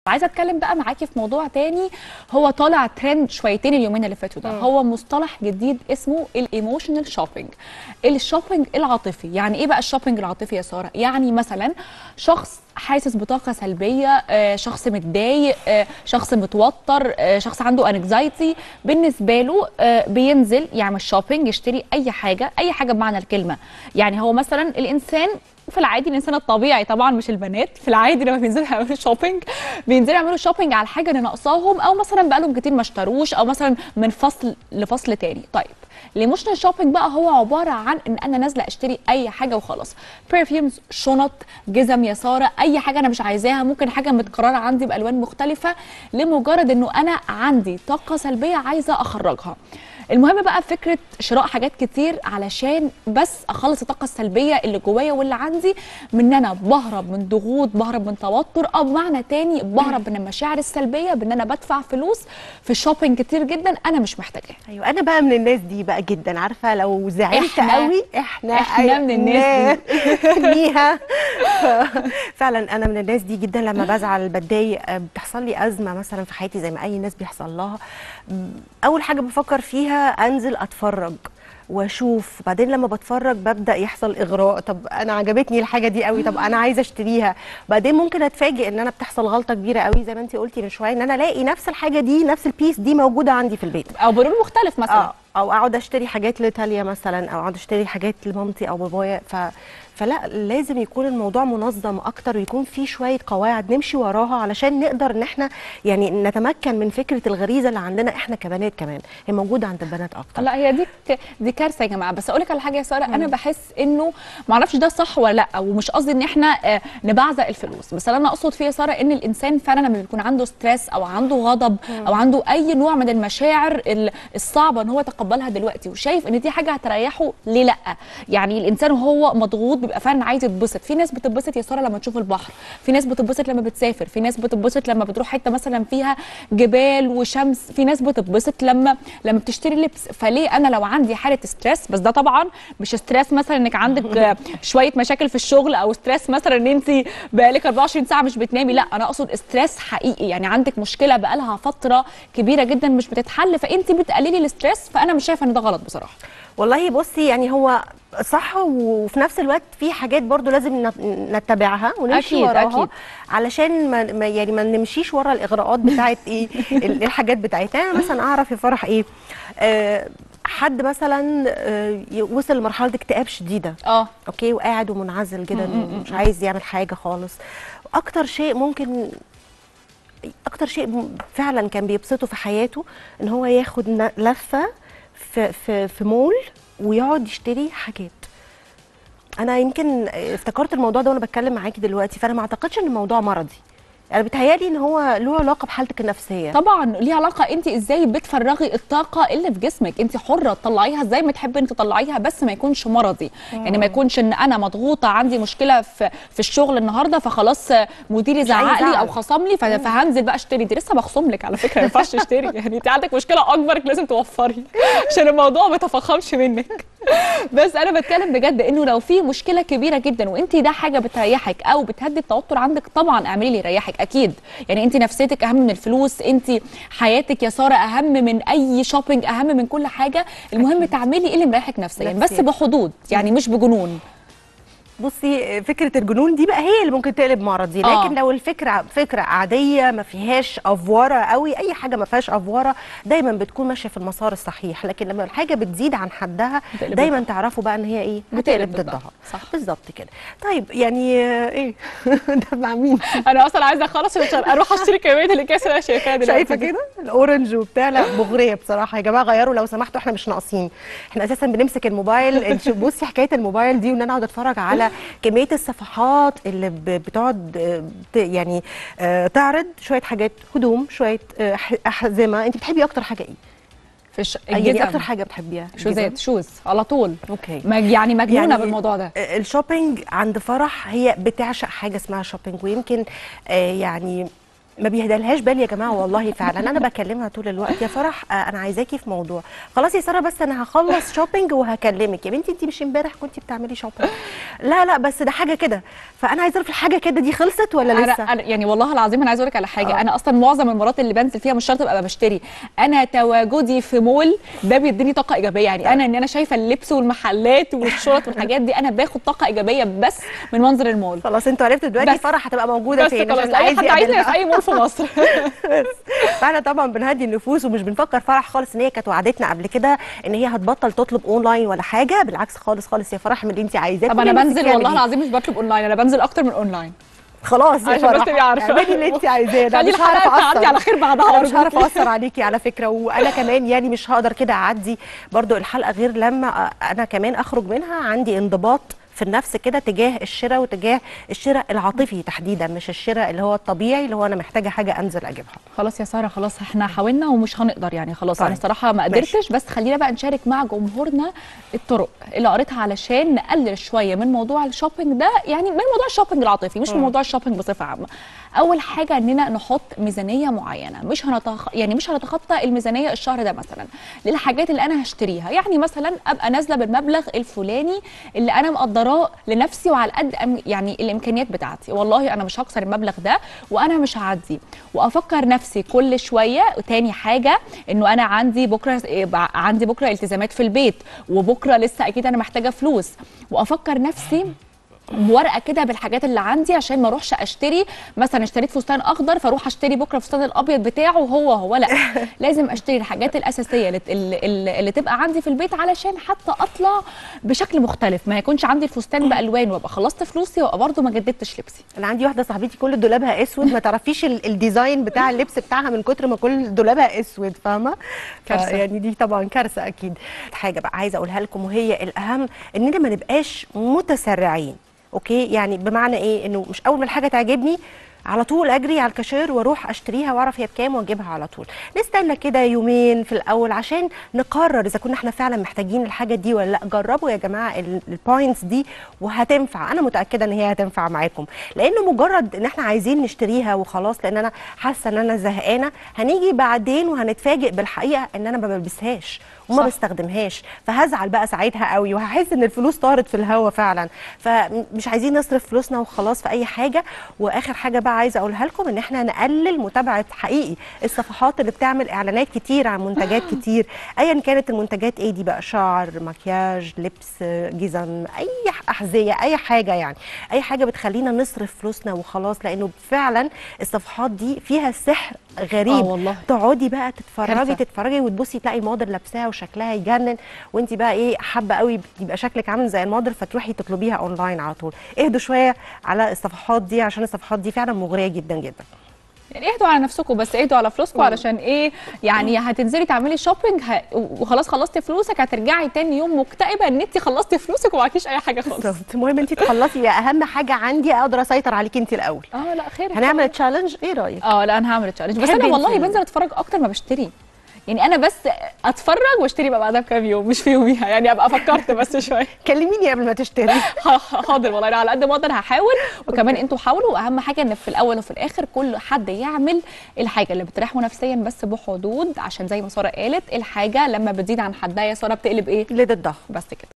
عايزه اتكلم بقى معاكي في موضوع تاني هو طالع ترند شويتين اليومين اللي فاتوا ده هو مصطلح جديد اسمه الايموشنال شوبينج الشوبينج العاطفي يعني ايه بقى الشوبينج العاطفي يا ساره يعني مثلا شخص حاسس بطاقه سلبيه آه، شخص متضايق آه، شخص متوتر آه، شخص عنده انكزايتي بالنسبه له آه، بينزل يعمل شوبينج يشتري اي حاجه اي حاجه بمعنى الكلمه يعني هو مثلا الانسان في العادي الانسان الطبيعي طبعا مش البنات في العادي لما بينزلوا يعملوا شوبينج بينزلوا يعملوا شوبينج على الحاجه اللي ناقصاهم او مثلا بقالهم كتير ما اشتروش او مثلا من فصل لفصل تاني طيب الايموشنال شوبينج بقى هو عباره عن ان انا نازله اشتري اي حاجه وخلاص برفيومز شنط جزم يا ساره اي حاجه انا مش عايزاها ممكن حاجه متكرره عندي بالوان مختلفه لمجرد انه انا عندي طاقه سلبيه عايزه اخرجها المهم بقى فكره شراء حاجات كتير علشان بس اخلص الطاقه السلبيه اللي جوايا واللي عندي من ان انا بهرب من ضغوط بهرب من توتر او بمعنى تاني بهرب من المشاعر السلبيه بان انا بدفع فلوس في شوبينج كتير جدا انا مش محتاجاه ايوه انا بقى من الناس دي بقى جدا عارفه لو زعلت إحنا- قوي احنا إحنا من الناس دي ميها فعلا انا من الناس دي جدا لما بزعل بتضايق آه، بتحصل لي ازمه مثلا في حياتي زي ما اي ناس بيحصل لها م، اول حاجه بفكر فيها انزل اتفرج واشوف بعدين لما بتفرج ببدا يحصل اغراء طب انا عجبتني الحاجه دي قوي طب انا عايزه اشتريها بعدين ممكن اتفاجئ ان انا بتحصل غلطه كبيره قوي زي ما انت قلتي من شويه ان انا الاقي نفس الحاجه دي نفس البيس دي موجوده عندي في البيت او بلون مختلف مثلا اه او اقعد اشتري حاجات لتاليا مثلا او اقعد اشتري حاجات لمامتي او بابايا ف فلا لازم يكون الموضوع منظم اكتر ويكون في شويه قواعد نمشي وراها علشان نقدر ان احنا يعني نتمكن من فكره الغريزه اللي عندنا احنا كبنات كمان هي موجوده عند البنات اكتر لا هي دي ك- دي كارثه يا جماعه بس اقول لك على حاجه يا ساره انا بحس انه ما اعرفش ده صح ولا لا ومش قصدي ان احنا آه، نبعزق الفلوس بس اللي انا اقصد فيه يا ساره ان الانسان فعلا لما بيكون عنده ستريس او عنده غضب او عنده اي نوع من المشاعر ال- الصعبه ان هو يتقبلها دلوقتي وشايف ان دي حاجه هتريحه ليه لا يعني الانسان وهو مضغوط بيبقى فعلا عايز يتبسط في ناس بتتبسط يا ساره لما تشوف البحر في ناس بتتبسط لما بتسافر في ناس بتتبسط لما بتروح حته مثلا فيها جبال وشمس في ناس بتتبسط لما لما بتشتري لبس فليه انا لو عندي حاله ستريس بس ده طبعا مش ستريس مثلا انك عندك آه، شويه مشاكل في الشغل او ستريس مثلا ان انت بقالك 24 ساعه مش بتنامي لا انا اقصد ستريس حقيقي يعني عندك مشكله بقالها فتره كبيره جدا مش بتتحل فانت بتقللي الستريس فانا مش شايفه ان ده غلط بصراحه والله بصي يعني هو صح وفي نفس الوقت في حاجات برضو لازم نت- نتبعها ونمشي أكيد، وراها أكيد. علشان ما ما- يعني ما نمشيش ورا الاغراءات بتاعت ايه ال- الحاجات بتاعتها انا مثلا اعرف يا فرح ايه آه حد مثلا آه ي- وصل لمرحله اكتئاب شديده اه اوكي وقاعد ومنعزل كده مش عايز يعمل حاجه خالص اكتر شيء ممكن اكتر شيء م- فعلا كان بيبسطه في حياته ان هو ياخد ن- لفه في في في مول ويقعد يشتري حاجات انا يمكن افتكرت الموضوع ده وانا بتكلم معاكي دلوقتي فانا ما اعتقدش ان الموضوع مرضي انا بيتهيالي ان هو له علاقه بحالتك النفسيه طبعا ليه علاقه انت ازاي بتفرغي الطاقه اللي في جسمك انت حره تطلعيها ازاي ما تحبي انت تطلعيها بس ما يكونش مرضي يعني ما يكونش ان انا مضغوطه عندي مشكله في في الشغل النهارده فخلاص مديري زعق لي زعل. او خصم لي ف- فهنزل بقى اشتري دي لسه بخصم لك على فكره ما ينفعش تشتري يعني انت عندك مشكله اكبر لازم توفري عشان الموضوع ما يتفخمش منك بس انا بتكلم بجد انه لو في مشكله كبيره جدا وانت ده حاجه بتريحك او بتهدي التوتر عندك طبعا اعملي اللي يريحك اكيد يعني انت نفسيتك اهم من الفلوس انت حياتك يا ساره اهم من اي شوبينج اهم من كل حاجه المهم تعملي ايه اللي مريحك نفسيا بس نفسياً. بحدود يعني مش بجنون بصي فكره الجنون دي بقى هي اللي ممكن تقلب مرضي آه. لكن لو الفكره فكره عاديه ما فيهاش افوره قوي اي حاجه ما فيهاش افوره دايما بتكون ماشيه في المسار الصحيح لكن لما الحاجه بتزيد عن حدها بتقلب دايما تعرفوا بقى ان هي ايه بتقلب هتقلب ضدها. صح. بالظبط كده طيب يعني آه، ايه ده مع مين انا اصلا عايزه اخلص عشان اروح اشتري كميه الاكياس اللي انا شايفاها دلوقتي شايفه دي. كده الاورنج وبتاع لا مغريه بصراحه يا جماعه غيروا لو سمحتوا احنا مش ناقصين احنا اساسا بنمسك الموبايل انت بصي حكايه الموبايل دي وان انا اقعد اتفرج على كميه الصفحات اللي ب- بتقعد آه، بت- يعني آه، تعرض شويه حاجات هدوم شويه آه، ح- احزمه انت بتحبي اكتر حاجه ايه في الش... اي دي الجزم اكتر حاجه بتحبيها شوزات الجزم؟ شوز على طول اوكي مج... يعني مجنونه يعني بالموضوع ده آه، الشوبينج عند فرح هي بتعشق حاجه اسمها شوبينج ويمكن آه، يعني ما بيهدالهاش بال يا جماعه والله فعلا انا بكلمها طول الوقت يا فرح آه، انا عايزاكي في موضوع خلاص يا ساره بس انا هخلص شوبينج وهكلمك يا بنتي انت مش امبارح كنتي بتعملي شوبينج لا لا بس ده حاجه كده فانا عايزه اعرف الحاجه كده دي خلصت ولا انا لسه أنا يعني والله العظيم انا عايزه اقول لك على حاجه آه. انا اصلا معظم المرات اللي بنزل فيها مش شرط ابقى بشتري انا تواجدي في مول ده بيديني طاقه ايجابيه يعني انا ان انا شايفه اللبس والمحلات والشرط والحاجات دي انا باخد طاقه ايجابيه بس من منظر المول خلاص انتوا عرفتوا دلوقتي بس. فرح هتبقى موجوده بس فين خلاص عشان اي عايز حد يقابلها. عايزني في اي مول في مصر بس فاحنا طبعا بنهدي النفوس ومش بنفكر فرح خالص ان هي كانت وعدتنا قبل كده ان هي هتبطل تطلب اونلاين ولا حاجه بالعكس خالص خالص يا فرح من اللي انت عايزاه طب كل انا الناس بنزل بتعمل والله دي. العظيم مش بطلب اونلاين انا بنزل اكتر من اونلاين خلاص يا عشان بس فرح تبقي عارفة. اعملي اللي انت عايزاه ده خلي مش هعرف الحلقه تعدي اثر على خير بعدها انا مش هعرف أرجوكي. اثر عليكي على فكره وانا كمان يعني مش هقدر كده اعدي برضو الحلقه غير لما انا كمان اخرج منها عندي انضباط في النفس كده تجاه الشراء وتجاه الشراء العاطفي تحديدا مش الشراء اللي هو الطبيعي اللي هو انا محتاجه حاجه انزل اجيبها خلاص يا ساره خلاص احنا حاولنا ومش هنقدر يعني خلاص طيب. انا الصراحه ما ماشي. قدرتش بس خلينا بقى نشارك مع جمهورنا الطرق اللي قريتها علشان نقلل شويه من موضوع الشوبينج ده يعني من موضوع الشوبينج العاطفي مش من موضوع الشوبينج بصفه عامه اول حاجه اننا نحط ميزانيه معينه مش هنتخ... يعني مش هنتخطى الميزانيه الشهر ده مثلا للحاجات اللي انا هشتريها يعني مثلا ابقى نازله بالمبلغ الفلاني اللي انا مقدراه لنفسي وعلى قد أم... يعني الامكانيات بتاعتي والله انا مش هكسر المبلغ ده وانا مش هعدي وافكر نفسي كل شويه تاني حاجه انه انا عندي بكره إيه، بع- عندي بكره التزامات في البيت وبكره لسه اكيد انا محتاجه فلوس وافكر نفسي ورقه كده بالحاجات اللي عندي عشان ما اروحش اشتري مثلا اشتريت فستان اخضر فاروح اشتري بكره الفستان الابيض بتاعه هو هو لا لازم اشتري الحاجات الاساسيه اللي, اللي, اللي تبقى عندي في البيت علشان حتى اطلع بشكل مختلف ما يكونش عندي الفستان بالوان وابقى خلصت فلوسي وابقى برضه ما جددتش لبسي انا عندي واحده صاحبتي كل دولابها اسود ما تعرفيش ال- الديزاين بتاع اللبس بتاعها من كتر ما كل دولابها اسود فاهمه كارثة. يعني دي طبعا كارثه اكيد حاجه بقى عايزه اقولها لكم وهي الاهم اننا ما نبقاش متسرعين اوكي يعني بمعنى ايه انه مش اول ما الحاجه تعجبني على طول اجري على الكاشير واروح اشتريها واعرف هي بكام واجيبها على طول نستنى كده يومين في الاول عشان نقرر اذا كنا احنا فعلا محتاجين الحاجه دي ولا لا جربوا يا جماعه البوينتس دي وهتنفع انا متاكده ان هي هتنفع معاكم لانه مجرد ان احنا عايزين نشتريها وخلاص لان انا حاسه ان انا زهقانه هنيجي بعدين وهنتفاجئ بالحقيقه ان انا ما بلبسهاش وما صح. بستخدمهاش فهزعل بقى ساعتها قوي وهحس ان الفلوس طارت في الهوا فعلا فمش عايزين نصرف فلوسنا وخلاص في اي حاجه واخر حاجه بقى عايزه اقولها لكم ان احنا نقلل متابعه حقيقي الصفحات اللي بتعمل اعلانات كتير عن منتجات كتير ايا كانت المنتجات ايه دي بقى شعر مكياج لبس جزم اي احذيه اي حاجه يعني اي حاجه بتخلينا نصرف فلوسنا وخلاص لانه فعلا الصفحات دي فيها سحر غريب آه والله. تقعدي بقى تتفرجي كارثة. تتفرجي وتبصي تلاقي موديل لابساها وشكلها يجنن وانت بقى ايه حابه قوي يبقى شكلك عامل زي الموديل فتروحي تطلبيها اونلاين على طول اهدوا شويه على الصفحات دي عشان الصفحات دي فعلا مغريه جدا جدا يعني اهدوا على نفسكم بس اهدوا على فلوسكم علشان ايه يعني هتنزلي تعملي شوبينج ه... وخلاص خلصتي فلوسك هترجعي تاني يوم مكتئبه ان انت خلصتي فلوسك ومعكيش اي حاجه خالص بالظبط المهم انت تخلصي يا اهم حاجه عندي اقدر اسيطر عليكي انت الاول اه لا خير هنعمل تشالنج ايه رايك اه لا انا هعمل تشالنج بس تحبي انا والله انت- بنزل اتفرج اكتر ما بشتري يعني انا بس اتفرج واشتري بقى بعدها بكام يوم مش في يوميها يعني ابقى فكرت بس شويه كلميني قبل ما تشتري حاضر والله انا على قد ما اقدر هحاول وكمان انتوا حاولوا واهم حاجه ان في الاول وفي الاخر كل حد يعمل الحاجه اللي بتريحه نفسيا بس بحدود عشان زي ما ساره قالت الحاجه لما بتزيد عن حدها يا ساره بتقلب ايه ليد الضغط بس كده